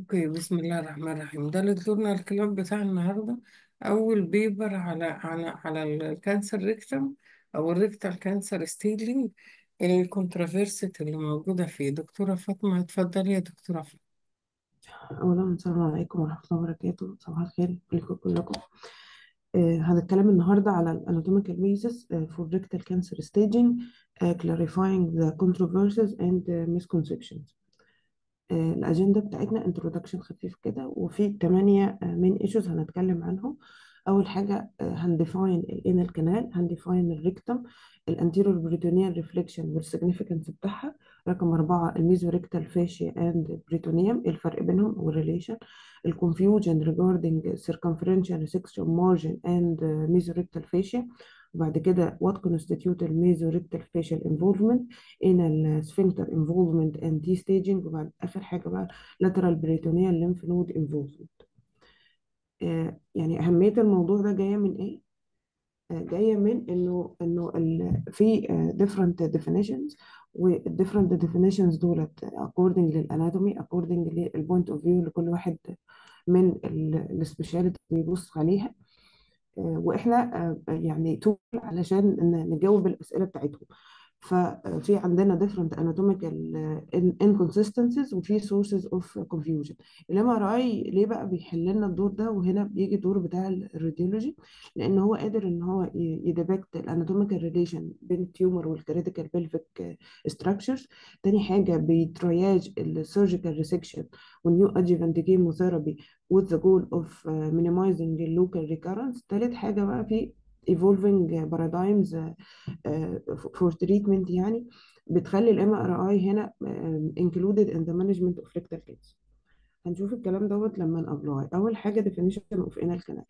اوكي بسم الله الرحمن الرحيم ده لدورنا الكلام بتاع النهارده اول بيبر على على على الكانسر ريكتم او الريكتال كانسر ستيجنج الكونتروفيرسي اللي موجوده فيه دكتوره فاطمه اتفضلي يا دكتوره فاطمه أولا السلام عليكم ورحمة الله وبركاته صباح الخير لكم كلكم آه هنتكلم النهاردة على ال anatomical basis uh, for rectal cancer staging uh, clarifying the controversies and uh, misconceptions آه، الأجندة بتاعتنا introduction خفيف كده وفي ثمانية مين ايشوز هنتكلم عنهم أول حاجة آه، هنديفاين الانال كانال هنديفاين الريكتم الانتيريور بريتونيال ريفليكشن والسيجنيفيكانس بتاعها رقم أربعة الميزو ريكتال فاشيا اند بريتونيوم الفرق بينهم والريليشن الكونفيوجن regarding circumferential section margin and meso rectal fascia وبعد كده what constitute الميزو ريكتال facial involvement in السفنكتر involvement and de-staging وبعد آخر حاجة بقى lateral peritoneal lymph node involvement آه يعني أهمية الموضوع ده جاية من إيه؟ آه جاية من إنه إنه ال- في آه different definitions وال different definitions دولت according للاناتومي according للبوينت اوف فيو لكل واحد من السبيشاليتي بيبص عليها آه، واحنا آه، يعني تول علشان ن- نجاوب الاسئله بتاعتهم ففي عندنا different anatomical آه، inconsistencies وفي sources of confusion الام ار اي ليه بقى بيحل لنا الدور ده وهنا بيجي الدور بتاع الراديولوجي لان هو قادر ان هو يديبكت الاناتوميكال ريليشن بين التيومر والكريتيكال بلفيك ستراكشرز تاني حاجه بيترياج السيرجيكال ريسكشن والنيو ادجuvant chemotherapy with the goal of uh, minimizing the local recurrence تالت حاجة بقى في evolving paradigms uh, uh, for treatment يعني بتخلي ال MRI هنا uh, included in the management of rectal cancer هنشوف الكلام دوت لما نقبله أول حاجة definition of anal canal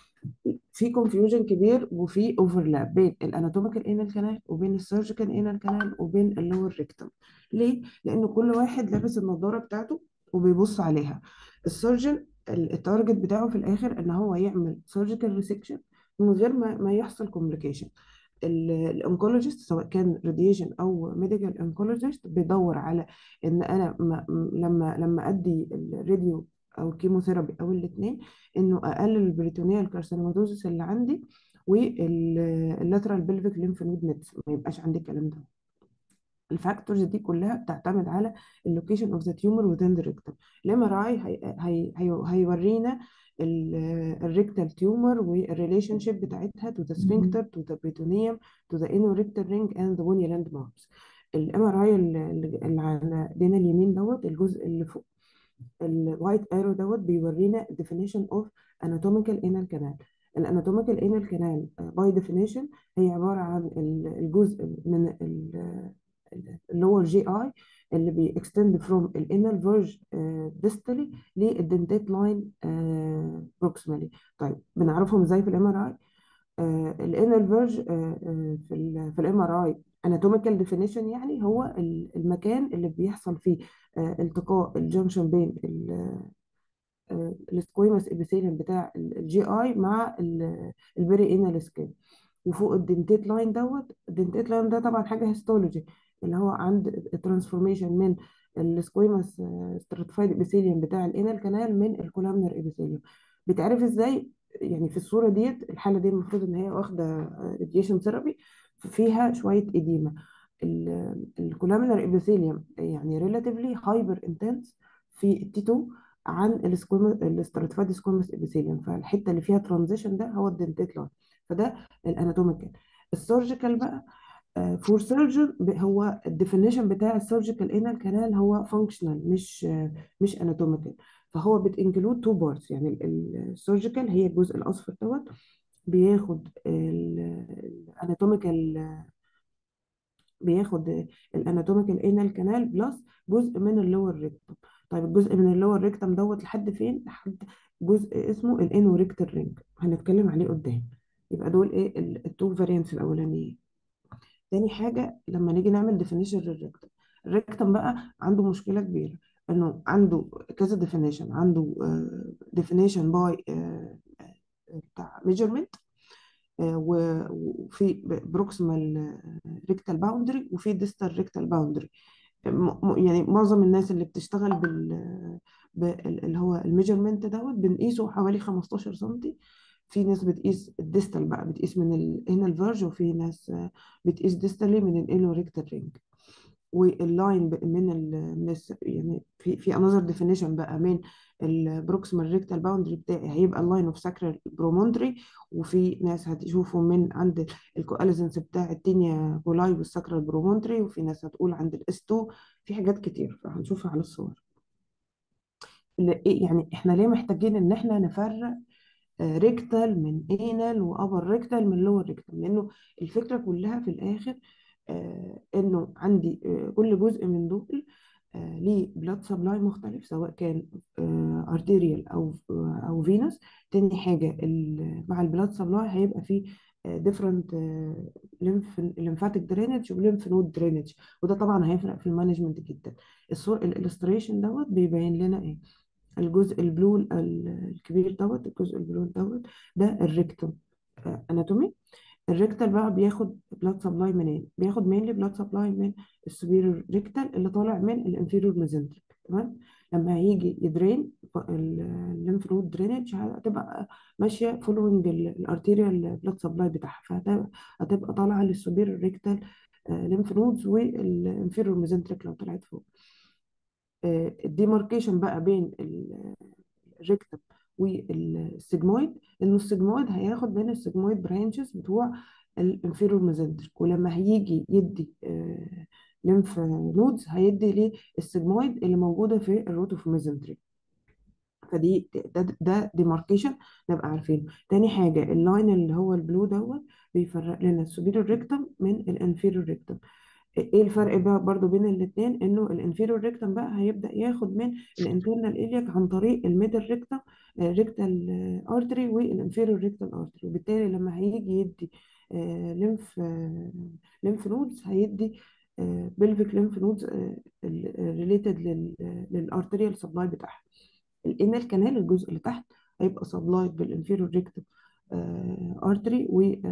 في confusion كبير وفي overlap بين الاناتوميكال انال كانال وبين السيرجيكال انال كانال وبين اللور ريكتم ليه؟ لأن كل واحد لابس النضارة بتاعته وبيبص عليها السيرجن التارجت بتاعه في الآخر إن هو يعمل سيرجيكال ريسكشن من غير ما ما يحصل كومبليكيشن الانكولوجيست سواء كان راديشن او ميديكال انكولوجيست بيدور على ان انا ما لما لما ادي الراديو او الكيموثيرابي او الاثنين انه اقلل البريتونيال كارسينوماتوزس اللي عندي واللاترال بلفيك ليمف نود نتس ما يبقاش عندي الكلام ده الفاكتورز دي كلها بتعتمد على اللوكيشن اوف ذا تيومر وذين ذا ريكتم الام ار اي هيورينا الريكتال تيومر والريليشن شيب بتاعتها تو ذا سفنكتر تو ذا بريتونيوم تو ذا انو ريكتال رينج اند ذا بوني لاند ماركس الام ار اي اللي على ايدينا اليمين دوت الجزء اللي فوق الوايت ايرو دوت بيورينا definition of anatomical anal canal الاناتوميكال انال كانال باي ديفينيشن هي عباره عن ال- الجزء من اللور جي اي اللي بيكستند فروم الانال فيرج ديستالي للدنتات لاين بروكسيمالي طيب بنعرفهم ازاي في الام ار اي الانال فيرج في ال في الام ار اي اناتوميكال ديفينيشن يعني هو ال- المكان اللي بيحصل فيه آه، التقاء الجنكشن بين السكويموس ابيثيليوم بتاع الجي اي مع البري انال سكين وفوق الدنتيت لاين دوت الدنتيت لاين ده طبعا حاجه هيستولوجي اللي هو عند الترانسفورميشن من السكويموس ستراتيفايد ابيثيليوم بتاع الانال كانال من الكولامنر ابيثيليوم بيتعرف ازاي يعني في الصوره ديت الحاله دي المفروض ان هي واخده راديشن ثيرابي فيها شويه اديمه الكولامنر ابيثيليوم يعني ريلاتيفلي هايبر انتنس في التي 2 عن السكويموس الستراتيفايد سكويموس ابيثيليوم فالحته اللي فيها ترانزيشن ده هو الدنتيت لاين فده الاناتوميكال السيرجيكال بقى فور سيرجن هو الديفينيشن بتاع السيرجيكال انال كانال هو فانكشنال مش آه، مش اناتوميكال فهو بتنكلود تو بارتس يعني السيرجيكال هي الجزء الاصفر دوت بياخد الاناتوميكال بياخد الاناتوميكال انال كانال بلس جزء من اللور ريكتم طيب الجزء من اللور ريكتم دوت لحد فين لحد جزء اسمه الانو ريكتال رينج هنتكلم عليه قدام يبقى دول ايه التو فاريانتس الاولانيين تاني حاجه لما نيجي نعمل ديفينيشن للريكتم الريكتم بقى عنده مشكله كبيره انه عنده كذا ديفينيشن عنده ديفينيشن باي بتاع ميجرمنت وفي بروكسيمال ريكتال باوندري وفي ديستال ريكتال باوندري يعني معظم الناس اللي بتشتغل بال بال- اللي هو الميجرمنت دوت بنقيسه حوالي 15 سنتي في ناس بتقيس الديستال بقى بتقيس من الانال فيرج وفي ناس آه، بتقيس ديستالي من الانو ريكتال رينج واللاين ب- من ال من الس- يعني في في انذر ديفينيشن بقى من البروكسيمال ريكتال باوندري بتاعي هيبقى اللاين اوف ساكرال برومونتري وفي ناس هتشوفه من عند الكواليسنس بتاع التينيا كولاي والساكرال برومونتري وفي ناس هتقول عند الاس 2 في حاجات كتير فهنشوفها على الصور ل- إيه- يعني احنا ليه محتاجين ان احنا نفرق ريكتال من انال وابر ريكتال من لور ريكتال لانه الفكره كلها في الاخر آه، انه عندي آه، كل جزء من دول آه، ليه بلاد سبلاي مختلف سواء كان ارتيريال او او فينس تاني حاجه ال- مع البلاد سبلاي هيبقى فيه ديفرنت ليمف ليمفاتيك درينج وليمف نود درينج وده طبعا هيفرق في المانجمنت جدا الصور الالستريشن دوت بيبين لنا ايه الجزء البلو ال- الكبير دوت الجزء البلو دوت ده الريكتوم اناتومي الريكتال بقى بياخد بلاد سبلاي منين بياخد مينلي بلاد سبلاي من السوبيريور ريكتال اللي طالع من الانفيريور ميزنتريك تمام لما هيجي يدرين الليمف نود درينج هتبقى ماشيه فولوينج الارتيريال بلاد سبلاي بتاعها فهتبقى طالعه للسوبيريور ريكتال ليمف نودز والانفيريور ميزنتريك لو طلعت فوق الديماركيشن بقى بين ال- الريكتم والسجمويد انه السجمويد هياخد من السجمويد برانشز بتوع الانفيرور ميزنتريك ولما هيجي يدي ليمف نودز هيدي للسجمويد اللي موجوده في الروت اوف ميزنتريك فدي ده ده ديماركيشن نبقى عارفينه تاني حاجه اللاين اللي هو البلو دوت بيفرق لنا السوبيريور ريكتم من الانفيرور ريكتم ايه الفرق بقى برضو بين الاثنين انه الانفيرور ريكتم بقى هيبدا ياخد من الانترنال الياك عن طريق الميدل ريكتم ريكتال ارتري والانفيرور ريكتال ارتري وبالتالي لما هيجي يدي ليمف ليمف نودز هيدي بلفيك ليمف نودز ريليتد للارتريال سبلاي بتاعها الانال كانال الجزء اللي تحت هيبقى سبلايد بالانفيرور ريكتم ارتري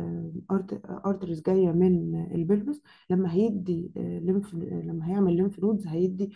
وارتريز جايه من البلفس لما هيدي ليمف لما هيعمل ليمف نودز هيدي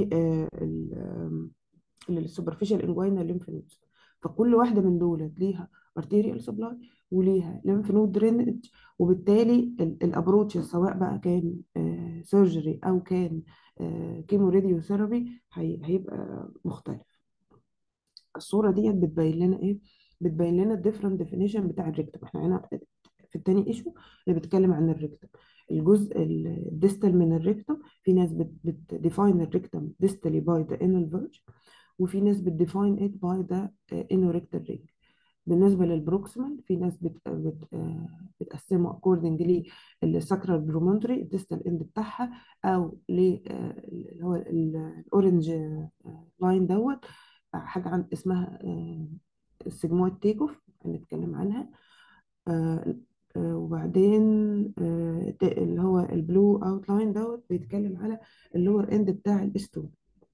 للسوبرفيشال انجوينا ليمف نودز فكل واحده من دول ليها ارتيريال سبلاي وليها ليمف نود درينج وبالتالي الابروتش سواء بقى كان سيرجري او كان كيمو راديو ثيرابي هيبقى مختلف الصوره ديت بتبين لنا ايه بتبين لنا الديفرنت ديفينيشن بتاع الريكتم احنا هنا في التاني ايشو اللي بيتكلم عن الريكتم الجزء الديستال من الريكتم في ناس بتديفاين الريكتم ديستالي باي ذا انال فيرج وفي ناس بتديفاين ات باي ذا انو ريكتال رينج بالنسبه للبروكسيمال في ناس بت بت بتقسمه اكوردنج للساكرال برومونتري الديستال اند بتاعها او ل اللي هو الاورنج لاين دوت حاجه عن اسمها السيجمويد تيك اوف هنتكلم عنها آه آه وبعدين آه اللي هو البلو اوت لاين دوت بيتكلم على اللور اند بتاع الاستون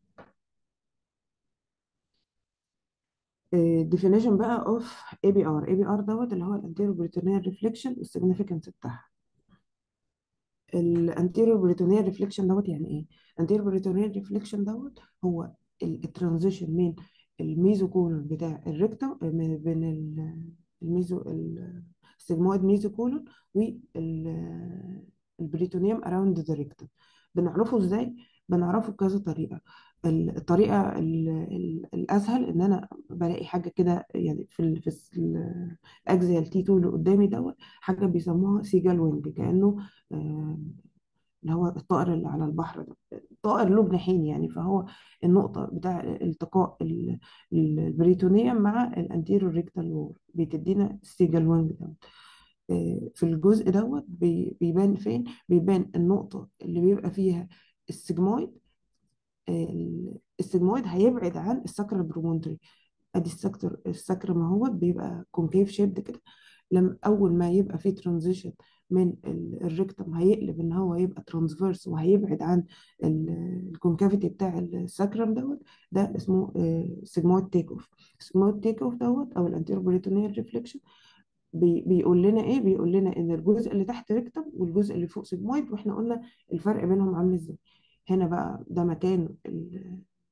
ديفينيشن بقى اوف اي بي ار اي بي ار دوت اللي هو الانتيرو بريتونيال ريفليكشن السيجنيفيكانس بتاعها الانتيرو بريتونيال ريفليكشن دوت يعني ايه الانتيرو بريتونيال ريفليكشن دوت هو الترانزيشن من الميزوكولون بتاع الريكتم بين الميزو السيجمويد ميزوكولون والبريتونيوم اراوند ذا ريكتم بنعرفه ازاي بنعرفه بكذا طريقه الطريقه الاسهل ان انا بلاقي حاجه كده يعني في ال في الاكزيال تي 2 اللي قدامي دوت حاجه بيسموها سيجال وينج كانه اللي هو الطائر اللي على البحر ده طائر له جناحين يعني فهو النقطة بتاع التقاء البريتونيوم مع الانتيرو ريكتال وور بتدينا السيجال وينج دوت في الجزء دوت بيبان فين بيبان النقطة اللي بيبقى فيها السجمويد السجمويد هيبعد عن السكرال برومونتري ادي السكتر السكر ما هو بيبقى كونكيف شيبد كده لما اول ما يبقى في ترانزيشن من الريكتم هيقلب ان هو يبقى ترانسفيرس وهيبعد عن الكونكافيتي بتاع الساكرم دوت ده اسمه سيجمويد تيك اوف سيجمويد تيك اوف دوت او الانتيرو بريتونيال ريفليكشن بي بيقول لنا ايه بيقول لنا ان الجزء اللي تحت ريكتم والجزء اللي فوق سيجمويد واحنا قلنا الفرق بينهم عامل ازاي هنا بقى ده مكان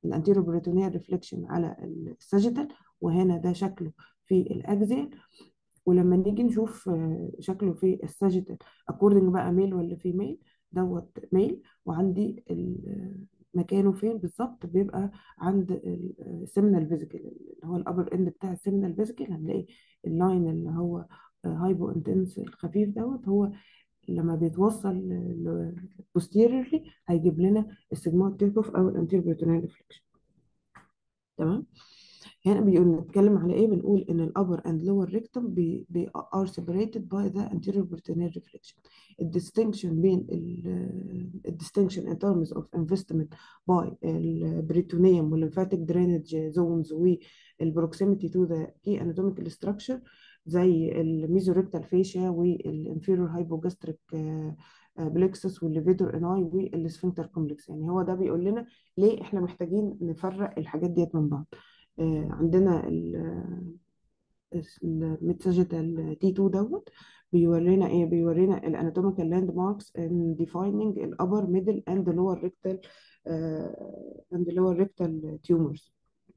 الانتيرو بريتونيال ريفليكشن على الساجيتال وهنا ده شكله في الاكزيال ولما نيجي نشوف آه، شكله في الساجيتال اكوردنج بقى ميل ولا فيميل دوت ميل وعندي ال- مكانه فين بالظبط بيبقى عند السيمنال فيزيكال اللي هو الابر اند بتاع السيمنال فيزيكال هنلاقي اللاين اللي هو هايبو انتنس الخفيف دوت هو لما بيتوصل posteriorly هيجيب لنا السيجمويد تيركوف او الانتيرو بريتونيال ريفليكشن تمام هنا بيقول نتكلم على ايه بنقول ان الابر اند lower rectum بي بي are separated by the anterior peritoneal reflection الديستنكشن بين ال distinction in terms of investment by البريتونيوم والليمفاتيك drainage zones والproximity to the key anatomical structure زي الميزوريكتال فيشيا والانفيرور هايبوجاستريك بلكسس والليفيتور اناي والسفنكتر كومبلكس يعني هو ده بيقول لنا ليه احنا محتاجين نفرق الحاجات ديت من بعض آه، عندنا الميتساجيتال تي 2 دوت بيورينا ايه بيورينا الاناتوميكال لاند ماركس ان ديفايننج الابر ميدل اند لور ريكتال اند لور ريكتال تيومرز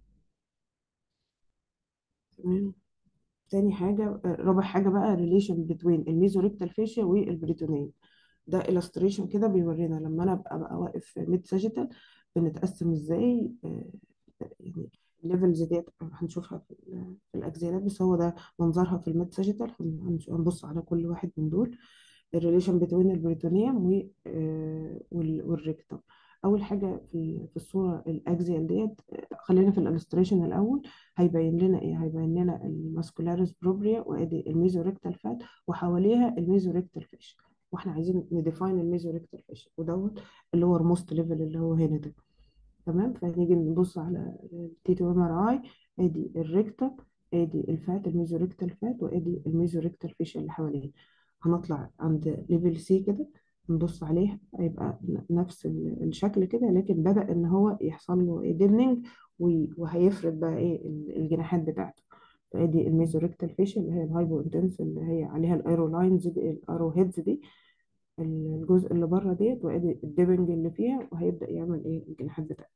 تمام تاني حاجة آه، رابع حاجة بقى ريليشن بين الميزوريكتال فيشيا والبريتونيوم ده illustration كده بيورينا لما انا ابقى بقى واقف ميد ساجيتال بنتقسم ازاي آه، يعني الليفلز ديت هنشوفها في ال- في الاكزيالات بس هو ده منظرها في الميد ساجيتال هنش- هنبص على كل واحد من دول الريليشن بين البريتونيوم و آه، وال- والريكتوم اول حاجه في في الصوره الاكزيال ديت آه، خلينا في الالستريشن الاول هيبين لنا ايه هيبين لنا الماسكولاريس بروبريا وادي الميزوريكتال فات وحواليها الميزوريكتال فيش واحنا عايزين نديفاين الميزوريكتال فيش ودوت اللي هو الموست ليفل اللي هو هنا ده تمام فنيجي نبص على التي 2 ام ار اي ادي الريكتم ادي الفات الميزوريكتال فات وادي الميزوريكتال فيش اللي حواليه هنطلع عند ليفل سي كده نبص عليه هيبقى ن- نفس ال- الشكل كده لكن بدأ ان هو يحصل له ديبنينج وهيفرد بقى ايه ال- الجناحات بتاعته فادي الميزوريكتال فيش اللي هي الهايبو انتنس اللي هي عليها الايرو لاينز دي الايرو هيدز دي الجزء اللي بره ديت وادي الديبنج اللي فيها وهيبدأ يعمل ايه الجناحات بتاعته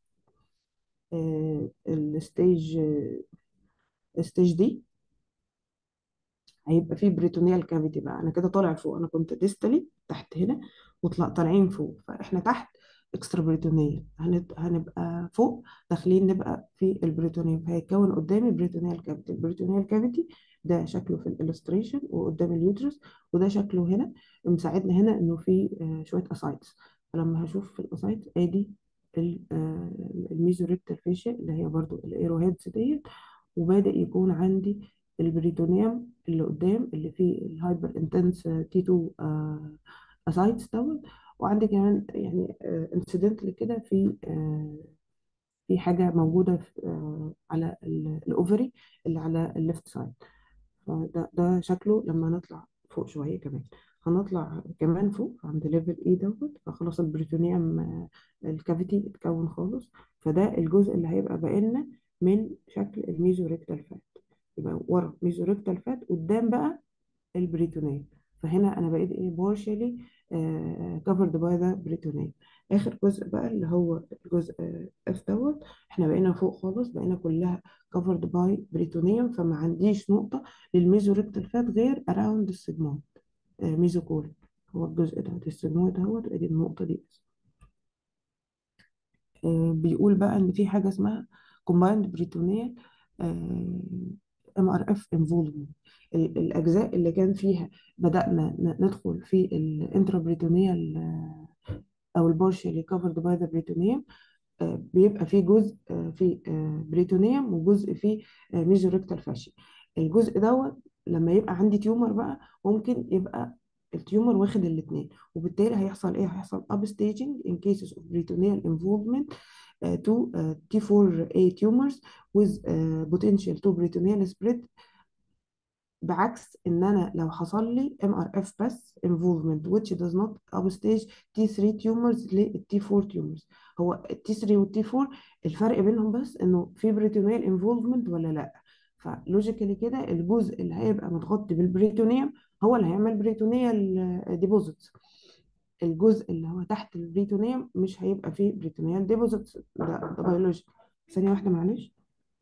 آه، الستيج الستيج دي هيبقى فيه بريتونيال كافيتي بقى انا كده طالع فوق انا كنت ديستالي تحت هنا وطلع طالعين فوق فاحنا تحت اكسترا بريتونيال هنبقى, هنبقى فوق داخلين نبقى في البريتونيال فهيتكون قدامي بريتونيال كافيتي البريتونيال كافيتي ده شكله في الالستريشن وقدام اليوترس وده شكله هنا مساعدنا هنا انه في آه، شويه اسايتس فلما هشوف في الاسايتس ادي الميزوريكتال فيشيا اللي هي برضو الايرو هيدز ديت وبادئ يكون عندي البريتونيوم اللي قدام اللي فيه الهايبر انتنس تي 2 اسايتس دوت وعندي كمان يعني انسيدنتلي كده في آه، في حاجه موجوده في آه، على الاوفري اللي على الليفت سايد فده ده شكله لما نطلع فوق شويه كمان هنطلع كمان فوق عند ليفل اي دوت فخلاص البريتونيوم آه، الكافيتي اتكون خالص فده الجزء اللي هيبقى باقي لنا من شكل الميزوريكتال فات يبقى ورا ميزوريكتال فات قدام بقى البريتونيوم فهنا انا بقيت ايه partially covered by the بريتونيوم اخر جزء بقى اللي هو الجزء اف دوت احنا بقينا فوق خالص بقينا كلها covered by بريتونيوم فما عنديش نقطة للميزوريكتال فات غير around السيجمويد ميزوكول هو الجزء ده السيجمويد اهوت ادي النقطة دي بس آه، بيقول بقى ان في حاجه اسمها combined بريتونيال ام ار اف انفولفمنت الاجزاء اللي كان فيها بدانا ن- ندخل في الانترابريتونيال او البارشالي كفرد باي ذا بريتونيوم بيبقى فيه جزء آه، فيه آه، بريتونيوم وجزء فيه ميزوريكتال فاشي الجزء دوت لما يبقى عندي تيومر بقى ممكن يبقى التيومر واخد الاثنين وبالتالي هيحصل ايه هيحصل اب staging in cases of peritoneal involvement uh, to uh, T4A tumors with uh, potential to peritoneal spread بعكس ان انا لو حصل لي MRF بس involvement which does not upstage T3 tumors لل T4 tumors هو ال T3 وال T4 الفرق بينهم بس انه في بريتونيال involvement ولا لا فلوجيكالي كده الجزء اللي هيبقى متغطي بالبريتونيوم هو اللي هيعمل بريتونيال ديبوزيتس الجزء اللي هو تحت البريتونيوم مش هيبقى فيه بريتونيال ديبوزيتس ده ده بيولوجي ثانية واحدة معلش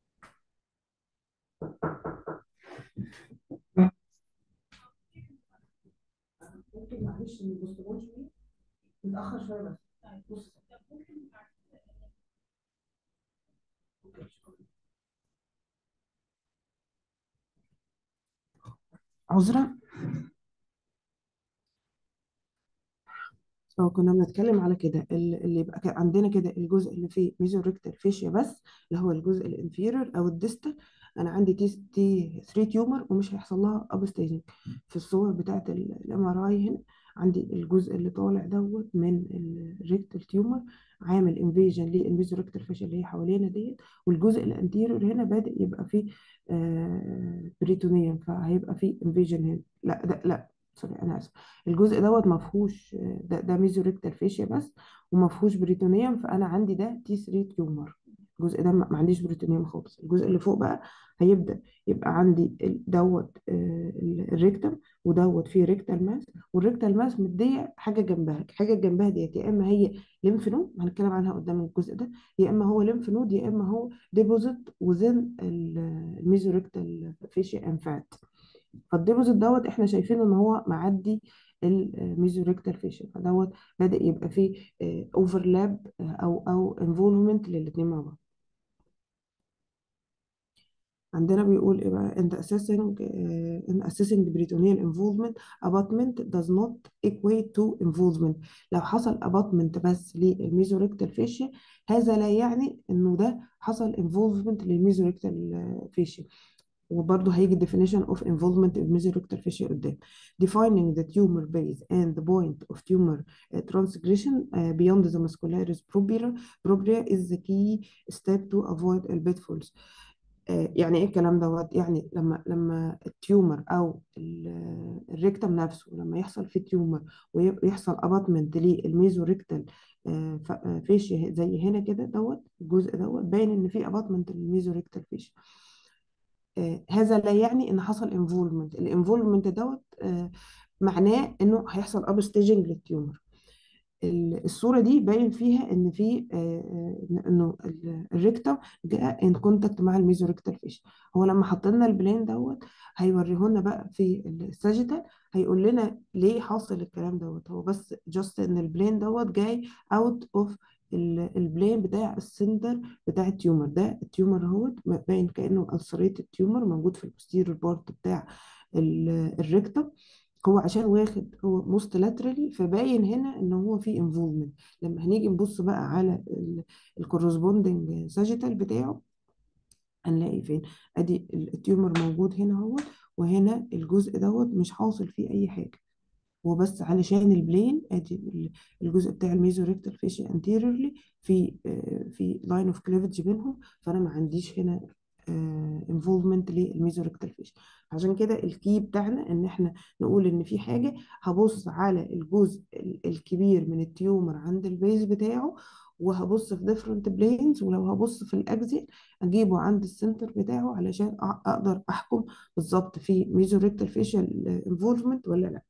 ممكن معلش نبص شوية نتأخر شوية بس بص عذرا اه كنا بنتكلم على كده ال- اللي يبقى كان عندنا كده الجزء اللي فيه ميزو ريكتال فيشيا بس اللي هو الجزء الانفيرور او الديستال انا عندي تي تي 3 تيومر ومش هيحصل لها اب ستيجنج في الصور بتاعت الام ار اي هنا عندي الجزء اللي طالع دوت من الريكتال تيومر عامل انفيجن للميزو ريكتال فيشيا اللي هي حوالينا ديت والجزء الانتيرور هنا بادئ يبقى فيه آه بريتونيوم فهيبقى فيه انفيجن هنا لا ده لا سوري انا اسف الجزء دوت ما فيهوش ده, ده ميزوريكتال فيشيا بس وما فيهوش بريتونيوم فانا عندي ده تي 3 تيومر الجزء ده ما ما عنديش بريتونيوم خالص الجزء اللي فوق بقى هيبدا يبقى عندي ال- دوت آه، ال- الريكتم ودوت فيه ريكتال ماس والريكتال ماس مديه حاجه جنبها حاجه جنبها ديت يا اما هي ليمف نود هنتكلم عنها قدام الجزء ده يا اما هو ليمف نود يا اما هو ديبوزيت وزن الميزوريكتال فيشيا انفات فالديبوزيت دوت احنا شايفين ان هو معدي الميزوريكتال فيشن فدوت بادئ يبقى فيه اوفرلاب او او انفولفمنت للاثنين مع بعض عندنا بيقول ايه بقى in the assessing uh, in assessing peritoneal involvement abutment does not equate to involvement لو حصل abutment بس للميزوريكتال فيشيا هذا لا يعني انه ده حصل involvement للميزوريكتال فيشيا وبرضه هيجي definition of involvement in mesorectal fascia قدام defining the tumor base and the point of tumor uh, transgression uh, beyond the muscularis propria propria is the key step to avoid the pitfalls آه، يعني ايه الكلام دوت يعني لما لما التيومر او ال- الريكتم نفسه لما يحصل فيه تيومر ويحصل اباتمنت للميزوريكتال فيشيا زي هنا كده دوت الجزء دوت باين ان في اباتمنت للميزوريكتال فيشيا آه، هذا لا يعني ان حصل انفولمنت الانفولمنت دوت آه، معناه انه هيحصل اب ستيجنج للتيومر ال- الصوره دي باين فيها ان في آه، آه، انه ال- الريكتم جاء ان كونتاكت مع الميزوريكتال فيش هو لما حط لنا البلين دوت هيوريهولنا بقى في الساجيتال هيقول لنا ليه حاصل الكلام دوت هو بس جاست ان البلين دوت جاي اوت اوف البلين بتاع السنتر بتاع التيومر ده التيومر اهوت باين كانه السريت التيومر موجود في البوستيريور بارت بتاع ال- الريكتم هو عشان واخد هو موست لاترالي فباين هنا ان هو في انفولمنت لما هنيجي نبص بقى على الكورسبوندنج ساجيتال بتاعه هنلاقي فين ادي التيومر موجود هنا اهو وهنا الجزء دوت مش حاصل فيه اي حاجه هو بس علشان البلين ادي ال- الجزء بتاع الميزوريكتال فيشيا انتيريورلي في آه، في لاين اوف كليفج بينهم فانا ما عنديش هنا انفولفمنت للميزوريكتال فيشيا عشان كده الكي بتاعنا ان احنا نقول ان في حاجه هبص على الجزء ال- الكبير من التيومر عند البيز بتاعه وهبص في ديفرنت بلينز ولو هبص في الاكزيال اجيبه عند السنتر بتاعه علشان أ- اقدر احكم بالظبط في ميزوريكتال فيشيال انفولفمنت ولا لا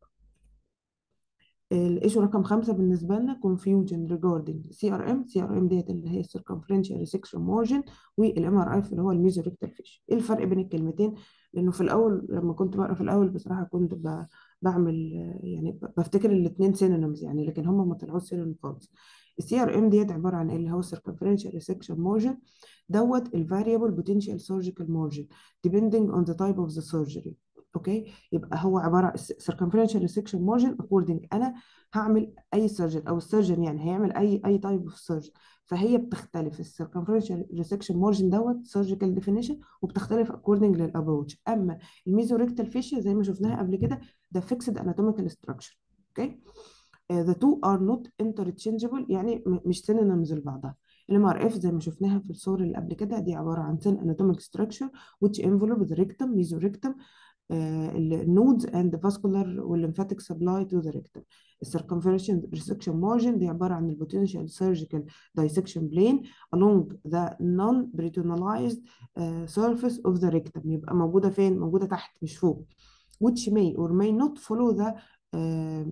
الايشو رقم خمسة بالنسبة لنا confusion regarding CRM CRM ديت اللي هي circumferential resection margin والام ار اف اللي هو الميزوريكتال فيش ايه الفرق بين الكلمتين لانه في الاول لما كنت بقرا في الاول بصراحة كنت ب- بعمل آه، يعني ب- بفتكر الاثنين سينونيمز يعني لكن هم ما طلعوش سينونيم خالص السي ار ام ديت عبارة عن ايه اللي هو circumferential resection margin دوت الفاريبل potential surgical margin depending on the type of the surgery اوكي يبقى هو عباره عن circumferential resection margin according انا هعمل اي سيرجن او السيرجن يعني هيعمل اي اي تايب اوف سيرجن فهي بتختلف السيركمفرنشال ريسكشن مارجن دوت سيرجيكال ديفينيشن وبتختلف اكوردنج للابروتش اما الميزوريكتال فيشيا زي ما شفناها قبل كده ده فيكسد اناتوميكال ستراكشر اوكي the two are not interchangeable يعني م- مش synonyms لبعضها الام ار اف زي ما شفناها في الصور اللي قبل كده دي عباره عن thin anatomic structure which envelope the rectum mesorectum النودز اند فاسكولار والليمفاتيك سبلاي تو ذا ريكتم السيركمفرنشال ريسكشن مارجن دي عباره عن البوتنشال سيرجيكال دايسكشن بلين along the non-peritonealized uh, surface of the rectum يبقى موجوده فين موجوده تحت مش فوق which may or may not follow the uh,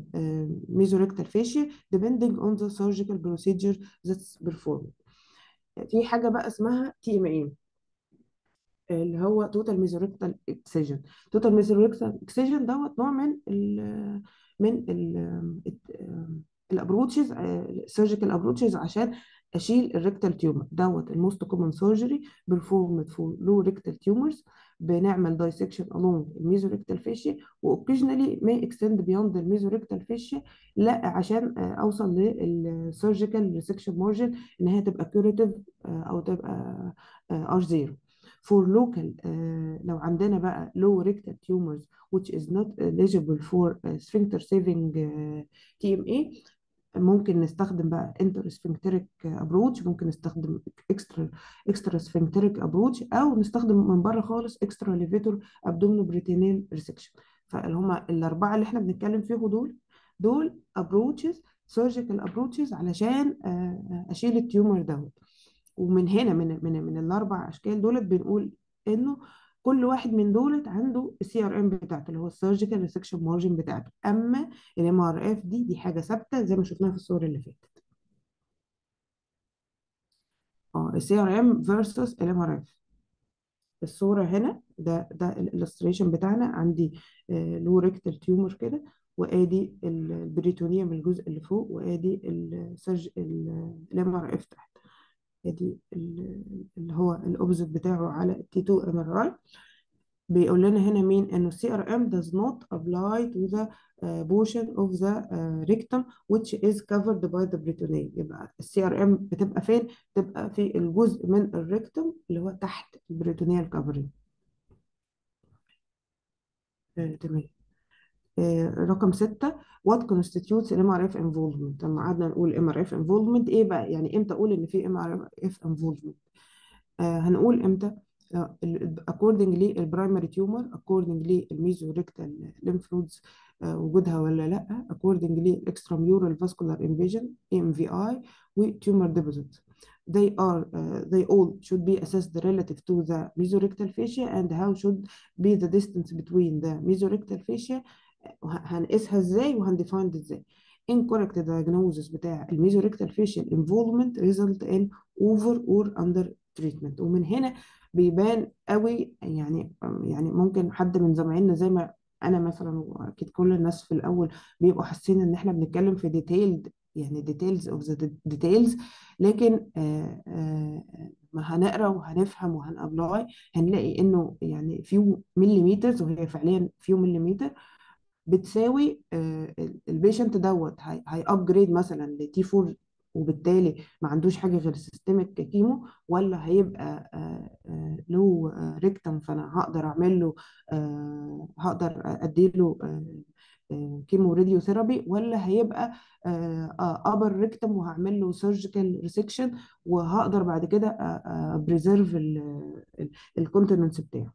uh, mesorectal fascia depending on the surgical procedure that's performed في حاجه بقى اسمها تي ام اي اللي هو توتال ميزوريكتال اكسجن توتال ميزوريكتال اكسجن دوت نوع من ال من ال الابروتشز السيرجيكال ابروتشز عشان اشيل الريكتال تيومر دوت الموست كومن سيرجري بيرفورمد فور لو ريكتال تيومرز بنعمل دايسكشن along الميزوريكتال فيشيا واوكيجنالي may extend beyond الميزوريكتال فيشيا لا عشان آه، اوصل للسيرجيكال ريسكشن مارجن ان هي تبقى كيوريتيف او تبقى ار زيرو for local uh, لو عندنا بقى low rectal tumors which is not eligible for uh, sphincter saving uh, TMA ممكن نستخدم بقى انترسفنكتريك ابروتش ممكن نستخدم اكسترا اكسترا سفنكتريك ابروتش او نستخدم من بره خالص اكسترا ليفيتور ابدومينو بريتينيل ريسكشن فاللي هم الاربعه اللي احنا بنتكلم فيهم دول دول ابروتشز سيرجيكال ابروتشز علشان آه، اشيل التيومر دوت ومن هنا من من من الاربع اشكال دولت بنقول انه كل واحد من دولت عنده السي ار ام بتاعته اللي هو السيرجيكال ريسكشن مارجن بتاعته اما الام ار اف دي دي حاجه ثابته زي ما شفناها في الصور اللي فاتت اه السي ار ام فيرسس الام ار اف الصوره هنا ده ده الالستريشن بتاعنا عندي لو ريكتال تيومر كده وادي البريتونيوم الجزء اللي فوق وادي السيرج الام ار اف تحت ادي ال- اللي هو الاوبزيت بتاعه على التي 2 ام ار اي بيقول لنا هنا مين انه السي ار ام does not apply to the uh, portion of the uh, rectum which is covered by the peritoneum يبقى السي ار ام بتبقى فين؟ بتبقى في الجزء من الريكتوم اللي هو تحت البريتونيال كفرنج آه تمام آه رقم ستة what constitutes ال MRF involvement لما قعدنا نقول MRF involvement ايه بقى يعني امتى اقول ان في MRF involvement آه هنقول امتى آه ال- according للبرايمري تيومر according للميزوريكتال lymph nodes آه وجودها ولا لا according للاكستراميورال vascular invasion AMVI وتيومر deposits they are uh, they all should be assessed relative to the mesorectal fascia and how should be the distance between the mesorectal fascia وه- هنقيسها ازاي وهنديفايند ازاي incorrect diagnosis بتاع الميزوريكتال facial involvement result in over or under treatment ومن هنا بيبان قوي يعني يعني ممكن حد من زمايلنا زي ما انا مثلا واكيد كل الناس في الاول بيبقوا حاسين ان احنا بنتكلم في ديتيلد يعني ديتيلز اوف ذا ديتيلز لكن آه آه ما هنقرا وهنفهم وهنابلاي هنلاقي انه يعني فيو مليمترز وهي فعليا فيو مليمتر بتساوي البيشنت دوت هي ابجريد مثلا لتي 4 وبالتالي ما عندوش حاجه غير سيستميك كيمو ولا هيبقى له ريكتم فانا هقدر اعمل له آه، هقدر اديله كيمو راديو ثيرابي ولا هيبقى ابر ريكتم وهعمل له سيرجيكال ريسكشن وهقدر بعد كده بريزيرف الكونتيننس بتاعه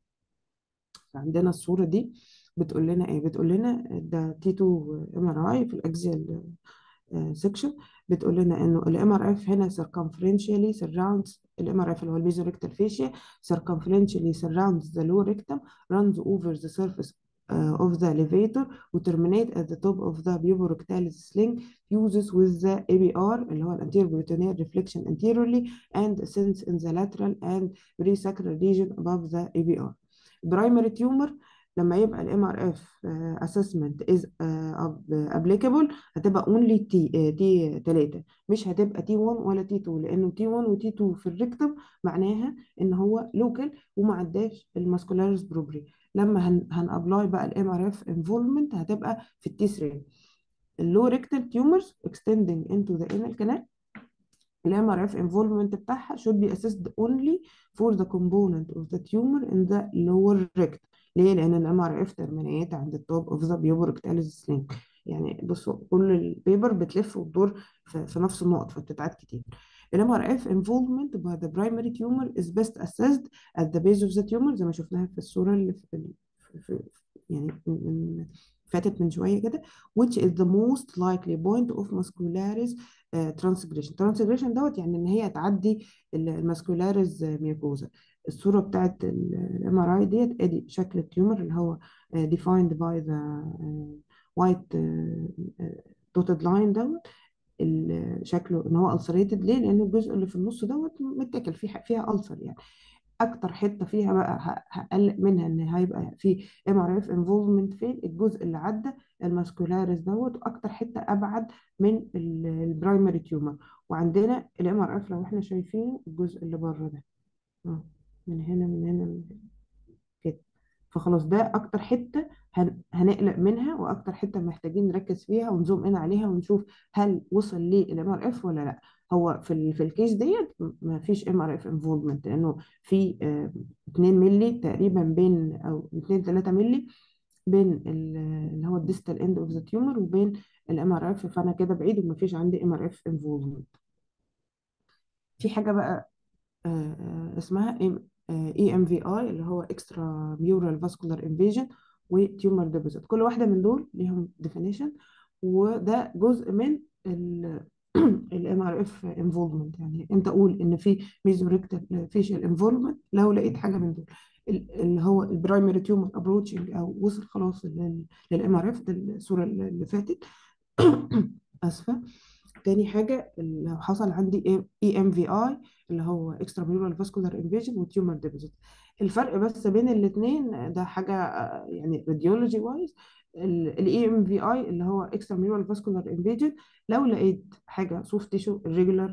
عندنا الصورة دي بتقول لنا ايه بتقول لنا ده تي 2 ام ار اي في الاكزيال سيكشن بتقول لنا انه الام ار اف هنا circumferentially surrounds الام ار اف اللي هو الميزوريكتال فيشيا circumferentially surrounds the lower rectum runs over the surface uh, of the levator وterminate at the top of the puborectalis sling fuses with the ABR اللي هو anterior peritoneal reflection anteriorly and ascends in the lateral and presacral region above the ABR primary tumor لما يبقى الام ار اف assessment is uh, applicable هتبقى only تي تي 3 مش هتبقى تي 1 ولا تي 2 لانه تي 1 وتي 2 في الريكتم معناها ان هو لوكال وما عداش الماسكولاريس بروبري لما هن هنابلاي بقى الام ار اف انفولفمنت هتبقى في التي 3 اللو ريكتال تيومرز extending into the anal canal الام ار اف involvement بتاعها should be assessed only for the component of the tumor in the lower rectum ليه؟ لأن الام ار اف terminate عند التوب of the puborectalis sling يعني بصوا كل البيبر بتلف وتدور في, في نفس النقط فبتتعاد كتير الام ار اف involvement by the primary tumor is best assessed at the base of the tumor زي ما شفناها في الصورة اللي في, في, في يعني من فاتت من شوية كده which is the most likely point of muscularis ترانسجريشن ترانسجريشن دوت يعني ان هي تعدي الماسكولاريز ميوكوزا الصوره بتاعت الام ار اي ديت ادي شكل التيومر اللي هو defined by the white dotted line دوت ال- شكله ان هو ulcerated ليه لان الجزء اللي في النص دوت متاكل فيه فيها ألسر يعني اكتر حته فيها بقى ه- هقلق منها ان هيبقى في ام ار اف انفولفمنت فين الجزء اللي عدى الماسكولاريس دوت واكتر حته ابعد من البرايمري تيومر وعندنا الام ار اف لو احنا شايفين الجزء اللي بره ده آه، من هنا من هنا من هنا كده فخلاص ده اكتر حته هن- هنقلق منها واكتر حته محتاجين نركز فيها ونزوم ان عليها ونشوف هل وصل للام ار اف ولا لا هو في ال في الكيس ديت ما فيش ام ار اف انفولفمنت لانه في آه، 2 مللي تقريبا بين او 2 3 مللي بين ال- اللي هو الديستال اند اوف ذا تيومر وبين الام ار اف فانا كده بعيد وما فيش عندي ام ار اف انفولفمنت في حاجه بقى آه، آه، اسمها اي ام في اي اللي هو اكسترا ميورال فاسكولار انفيجن وتيومر ديبوزيت كل واحده من دول ليهم ديفينيشن وده جزء من الام ار اف انفولفمنت يعني انت قول ان في ميزوريكتال فيشال انفولفمنت لو لقيت حاجه من دول ال- اللي هو البرايمري تيومر ابروتشنج او وصل خلاص للام ار اف الصوره اللي فاتت اسفه تاني حاجة لو حصل عندي اي ام في اي اللي هو اكسترا ميورال فاسكولار انفيجن وتيومر ديبوزيت الفرق بس بين الاثنين ده حاجة آه، يعني راديولوجي وايز الاي ام في اي اللي هو اكسترا ميورال فاسكولار انفيجن لو لقيت حاجة سوفت تيشو ريجولار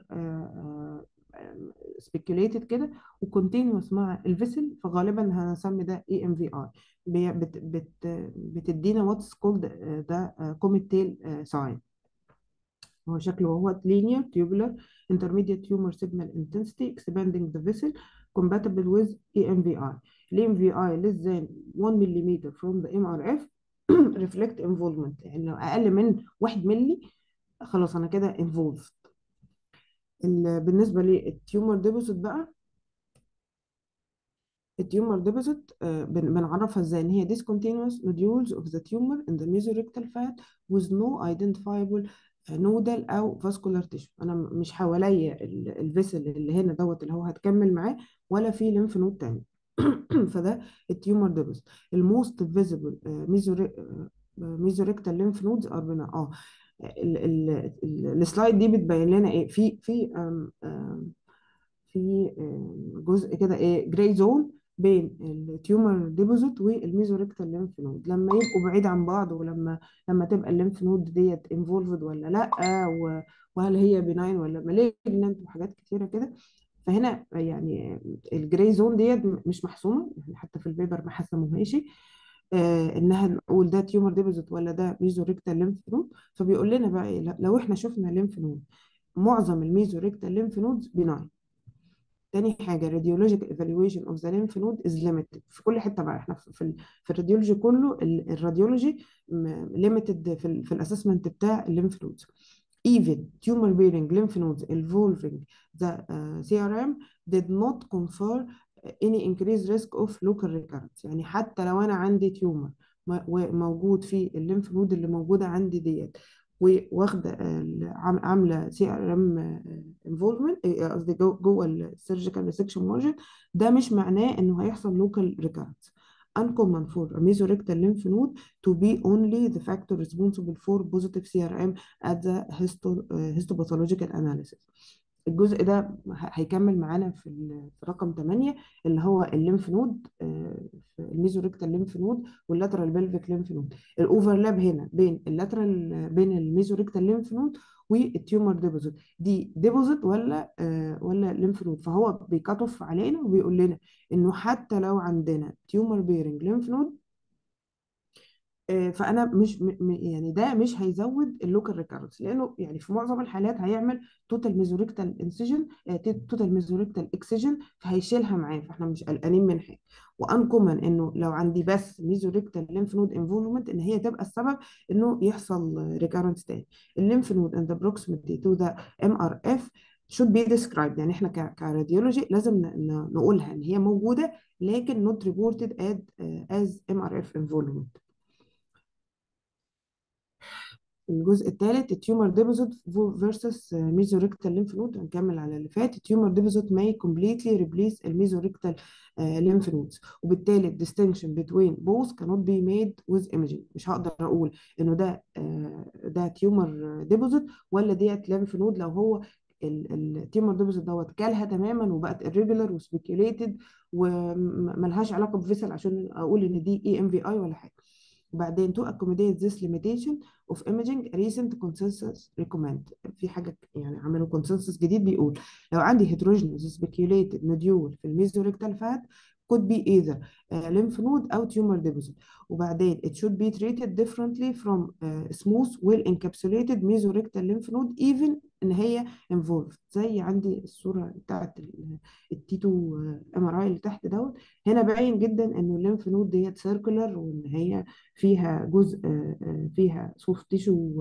سبيكيوليتد كده وكونتينوس مع الفيسل فغالبا هنسمي ده اي ام في اي بت بت بتدينا واتس كولد ده كوميت تيل ساين هو شكله هو linear tubular intermediate tumor signal intensity expanding the vessel compatible with EMVI. EMVI less than 1 millimeter from the MRF reflect involvement يعني لو أقل من 1 ملي خلاص أنا كده involved. ال- بالنسبة للتيومر ديبوزيت بقى التيومر ديبوزيت بنعرفها ازاي ان هي discontinuous nodules of the tumor in the mesorectal fat with no identifiable نودل او فاسكولار تيشو انا م- مش حواليا ال- الفيسل اللي هنا دوت اللي هو هتكمل معاه ولا في ليمف نود تاني فده التيومر ديبوزيت الموست فيزيبل ميزوريكتال ليمف نودز ار بنا اه ال- ال- ال- السلايد دي بتبين لنا ايه في في آم، آم، في آه، جزء كده ايه جراي زون بين التيومر ديبوزيت والميزوريكتال ليمف نود لما يبقوا بعيد عن بعض ولما لما تبقى الليمف نود ديت انفولفد ولا لا و- وهل هي بناين ولا مالجنانت وحاجات كتيره كده فهنا يعني الجراي زون ديت مش محسومه يعني حتى في البيبر ما حسموهاش آه انها نقول ده تيومر ديبوزيت ولا ده ميزوريكتال ليمف نود فبيقول لنا بقى إيه لو احنا شفنا ليمف نود معظم الميزوريكتال ليمف نودز بناين تاني حاجة radiologic evaluation of the lymph node is limited في كل حتة بقى احنا في ال في الراديولوجي كله ال- الراديولوجي م- limited في ال في الاسسمنت بتاع الليمف نودز even tumor bearing lymph nodes involving the uh, CRM did not confer any increased risk of local recurrence يعني حتى لو انا عندي تيومر وموجود في الليمف نود اللي موجودة عندي ديت واخده ال- عام- عامله سي ار ام انفولفمنت قصدي جو- جوه السيرجيكال ريسكشن مارجن ده مش معناه انه هيحصل لوكال ريكارنس uncommon for a mesorectal lymph node to be only the factor responsible for positive CRM at the histo, uh, histopathological analysis. الجزء ده ه- هيكمل معانا في ال- في رقم 8 اللي هو الليمف نود آه، في الميزوريكتال ليمف نود واللاترال بلفيك ليمف نود الاوفرلاب هنا بين اللاترال بين الميزوريكتال ليمف نود والتيومر ديبوزيت دي ديبوزيت ولا آه ولا ليمف نود فهو بيكاتوف علينا وبيقول لنا انه حتى لو عندنا تيومر بيرنج ليمف نود آه، فانا مش م- م- يعني ده مش هيزود اللوكال ريكارنس لانه يعني في معظم الحالات هيعمل توتال ميزوريكتال انسيجن توتال ميزوريكتال اكسجن فهيشيلها معاه فاحنا مش قلقانين من حاجه وان كومن انه لو عندي بس ميزوريكتال ليمف نود انفولفمنت ان هي تبقى السبب انه يحصل ريكارنس تاني الليمف نود and the proximity to the MRF should be described يعني احنا ك- كراديولوجي لازم ن- ن- نقولها ان هي موجوده لكن not reported as, as MRF involvement الجزء الثالث التيومر ديبوزيت فيرسس ميزوريكتال ليمف نود هنكمل على اللي فات التيومر ديبوزيت may completely replace الميزوريكتال lymph nodes وبالتالي الديستنكشن between both cannot be made with imaging مش هقدر اقول انه ده آه، ده تيومر ديبوزيت ولا ديت lymph نود لو هو التيومر ديبوزيت دوت كلها تماما وبقت irregular وسبيكيوليتد وملهاش علاقه بفيسل عشان اقول ان دي اي ام في اي ولا حاجه وبعدين to accommodate this limitation of imaging recent consensus recommend في حاجة يعني عملوا consensus جديد بيقول لو عندي heterogeneous speculated nodule في الميزوريكتال fat could be either uh, lymph node أو tumor deposit وبعدين it should be treated differently from uh, smooth well encapsulated mesorectal lymph node even ان هي involved زي عندي الصورة بتاعت التيتو ام ار اي اللي تحت دوت هنا باين جدا ان الليمف نود ديت سيركولر وان هي فيها جزء آه، آه، فيها سوفت تيشو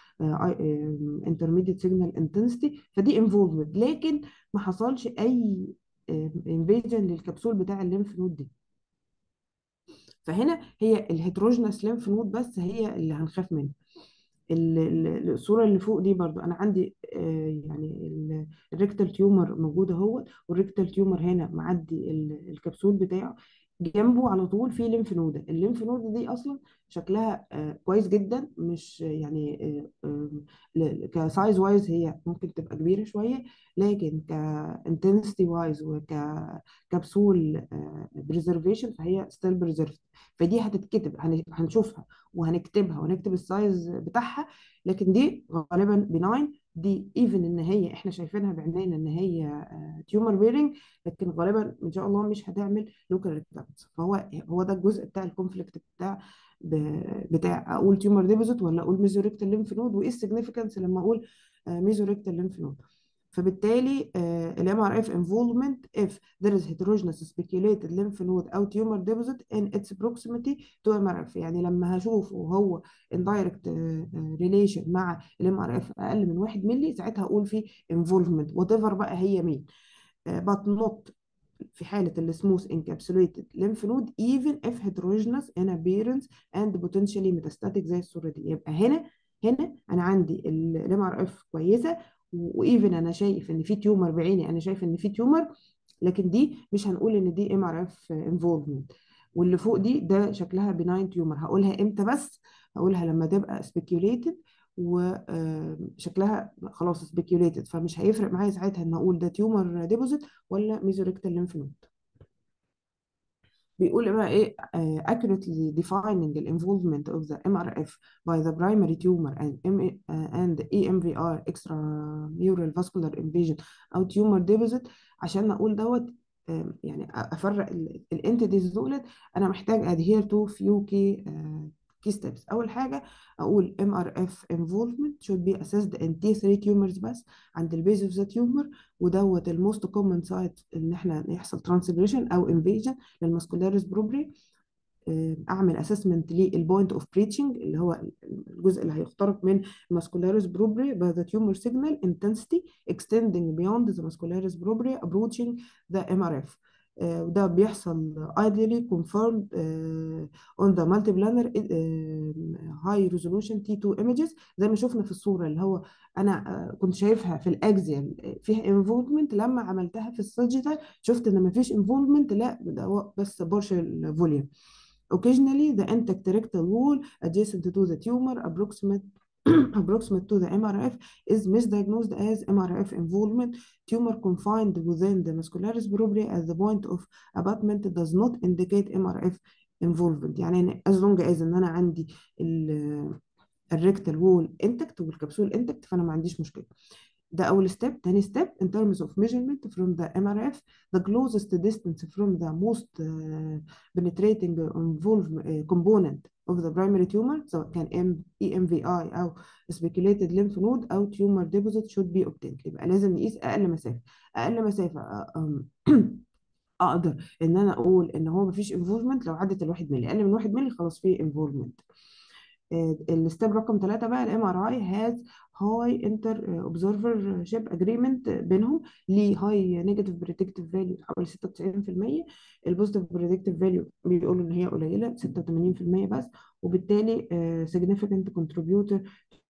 انترميديت سيجنال انتنسيتي فدي انفولفد لكن ما حصلش اي انفيجن للكبسول بتاع الليمف نود دي فهنا هي الهيتروجينس ليمف نود بس هي اللي هنخاف منها ال- ال- الصورة اللي فوق دي برضو أنا عندي آه، يعني الريكتال تيومر موجود اهو والريكتال تيومر هنا معدي ال- الكبسول بتاعه جنبه على طول في ليمف نودة الليمف نودة دي أصلا شكلها آه، كويس جدا مش يعني كسايز وايز هي ممكن تبقى كبيرة شوية لكن كانتنسيتي وايز وككبسول بريزرفيشن فهي ستيل بريزرفد فدي هتتكتب هن- هنشوفها وهنكتبها ونكتب السايز بتاعها لكن دي غالبا بناين دي ايفن ان هي احنا شايفينها بعينينا ان هي تيومر بيرنج لكن غالبا ان شاء الله مش هتعمل لوكال ريكتابس فهو هو ده الجزء بتاع الكونفليكت بتاع ب- بتاع اقول تيومر ديبوزيت ولا اقول ميزوريكتال ليمف نود وايه السيجنيفيكانس لما اقول ميزوريكتال ليمف نود فبالتالي الام ار اف انفولفمنت if there is heterogeneous speculated lymph node او tumor deposit in its proximity to MRF يعني لما هشوفه وهو in direct uh, relation مع الام ار اف اقل من 1 مللي ساعتها اقول فيه involvement whatever بقى هي مين uh, but not في حالة السموث encapsulated lymph node even if heterogeneous in appearance and potentially metastatic زي الصورة دي يبقى هنا هنا انا عندي الام ار اف كويسة وايفن انا شايف ان في تيومر بعيني انا شايف ان في تيومر لكن دي مش هنقول ان دي ام ار اف انفولفمنت واللي فوق دي ده شكلها بناين تيومر هقولها امتى بس هقولها لما تبقى سبيكيوليتد وشكلها خلاص سبيكيوليتد فمش هيفرق معايا ساعتها ان اقول ده تيومر ديبوزيت ولا ميزوريكتال ليمف نود بيقول بقى ايه uh, accurately defining the involvement of the MRF by the primary tumor and M uh, and EMVR extramural vascular invasion او tumor deposit عشان اقول دوت آه، يعني افرق الانتيتيز دولت انا محتاج adhere to few key uh, key steps اول حاجه اقول MRF involvement should be assessed in T3 tumors بس عند البيز اوف ذا تيومر ودوت الموست كومن سايت ان احنا يحصل ترانسجريشن او انفيجن للماسكولاريس بروبري اعمل اسسمنت للبوينت اوف بريتشنج اللي هو الجزء اللي هيخترق من الماسكولاريس بروبري by the tumor signal intensity extending beyond the muscularis propria approaching the MRF آه، وده بيحصل ideally confirmed آه، on the multiplanar آه، high resolution T2 images زي ما شفنا في الصورة اللي هو أنا آه، كنت شايفها في الأكزيال فيها involvement لما عملتها في الساجيتال شفت إن مفيش involvement لا ده هو بس partial volume Occasionally, the intact rectal wall adjacent to the tumor approximate approximate to the MRF is misdiagnosed as MRF involvement. Tumor confined within the muscularis propria at the point of abutment does not indicate MRF involvement. يعني as long as ان انا عندي ال الريكتال وول انتكت والكبسول انتكت فانا ما عنديش مشكله ده اول ستيب تاني ستيب in terms of measurement from the MRF the closest distance from the most uh, penetrating involve, uh, component of the primary tumor سواء كان M, EMVI او speculated lymph node او tumor deposit should be obtained يبقى لازم نقيس اقل مسافه اقل مسافه آه، آم، اقدر ان انا اقول ان هو مفيش انفولفمنت لو عدت الواحد ملي اقل من واحد ملي خلاص فيه انفولفمنت الستيب رقم ثلاثة بقى الام ار اي هاز هاي انتر اوبزرفر شيب اجريمنت بينهم ليه هاي نيجاتيف بريدكتيف فاليو حوالي 96% البوزيتيف بريدكتيف فاليو بيقولوا ان هي قليله 86% بس وبالتالي significant contributor